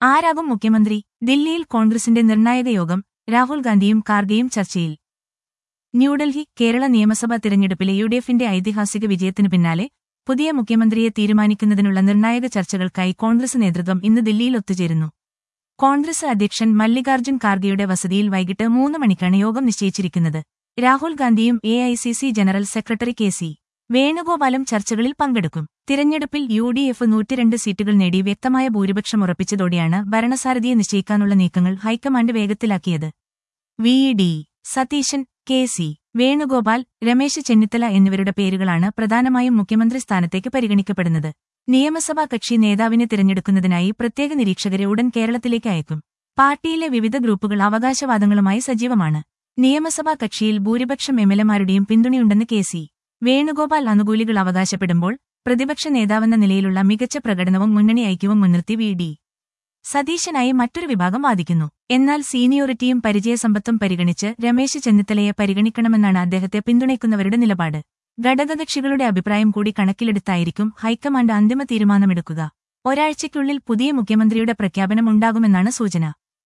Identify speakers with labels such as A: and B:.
A: ആരാകും മുഖ്യമന്ത്രി ദില്ലിയിൽ കോൺഗ്രസിന്റെ നിർണായക യോഗം രാഹുൽ ഗാന്ധിയും കാർഗെയും ചർച്ചയിൽ ന്യൂഡൽഹി കേരള നിയമസഭാ തിരഞ്ഞെടുപ്പിലെ യു ഡി എഫിന്റെ ഐതിഹാസിക വിജയത്തിനു പിന്നാലെ പുതിയ മുഖ്യമന്ത്രിയെ തീരുമാനിക്കുന്നതിനുള്ള നിർണായക ചർച്ചകൾക്കായി കോൺഗ്രസ് നേതൃത്വം ഇന്ന് ദില്ലിയിൽ ഒത്തുചേരുന്നു കോൺഗ്രസ് അധ്യക്ഷൻ മല്ലികാർജ്ജുൻ ഖാർഗെയുടെ വസതിയിൽ വൈകിട്ട് മൂന്ന് മണിക്കാണ് യോഗം നിശ്ചയിച്ചിരിക്കുന്നത് രാഹുൽ ഗാന്ധിയും A I C C general secretary K C വേണുഗോപാലും ചർച്ചകളിൽ പങ്കെടുക്കും തിരഞ്ഞെടുപ്പിൽ യു ഡി എഫ് നൂറ്റിരണ്ട് സീറ്റുകൾ നേടി വ്യക്തമായ ഭൂരിപക്ഷം ഉറപ്പിച്ചതോടെയാണ് ഭരണസാരഥിയെ നിശ്ചയിക്കാനുള്ള നീക്കങ്ങൾ ഹൈക്കമാൻഡ് വേഗത്തിലാക്കിയത് V D Satheesan K C Venugopal Ramesh Chennithala എന്നിവരുടെ പേരുകളാണ് പ്രധാനമായും മുഖ്യമന്ത്രി സ്ഥാനത്തേക്ക് പരിഗണിക്കപ്പെടുന്നത് നിയമസഭാ കക്ഷി നേതാവിനെ തിരഞ്ഞെടുക്കുന്നതിനായി പ്രത്യേക നിരീക്ഷകരെ ഉടൻ കേരളത്തിലേക്ക് അയക്കും പാർട്ടിയിലെ വിവിധ ഗ്രൂപ്പുകൾ അവകാശവാദങ്ങളുമായി സജീവമാണ് നിയമസഭാ കക്ഷിയിൽ ഭൂരിപക്ഷം എംഎൽഎമാരുടെയും പിന്തുണയുണ്ടെന്ന് കെ സി വേണുഗോപാൽ അനുകൂലികൾ അവകാശപ്പെടുമ്പോൾ പ്രതിപക്ഷ നേതാവെന്ന നിലയിലുള്ള മികച്ച പ്രകടനവും മുന്നണി ഐക്യവും മുൻനിർത്തി വി ഡി സതീശനായി മറ്റൊരു വിഭാഗം വാദിക്കുന്നു എന്നാൽ സീനിയോറിറ്റിയും പരിചയസമ്പത്തും പരിഗണിച്ച് രമേശ് ചെന്നിത്തലയെ പരിഗണിക്കണമെന്നാണ് അദ്ദേഹത്തെ പിന്തുണയ്ക്കുന്നവരുടെ നിലപാട് ഘടകകക്ഷികളുടെ അഭിപ്രായം കൂടി കണക്കിലെടുത്തായിരിക്കും ഹൈക്കമാൻഡ് അന്തിമ തീരുമാനമെടുക്കുക ഒരാഴ്ചയ്ക്കുള്ളിൽ പുതിയ മുഖ്യമന്ത്രിയുടെ പ്രഖ്യാപനം ഉണ്ടാകുമെന്നാണ് സൂചന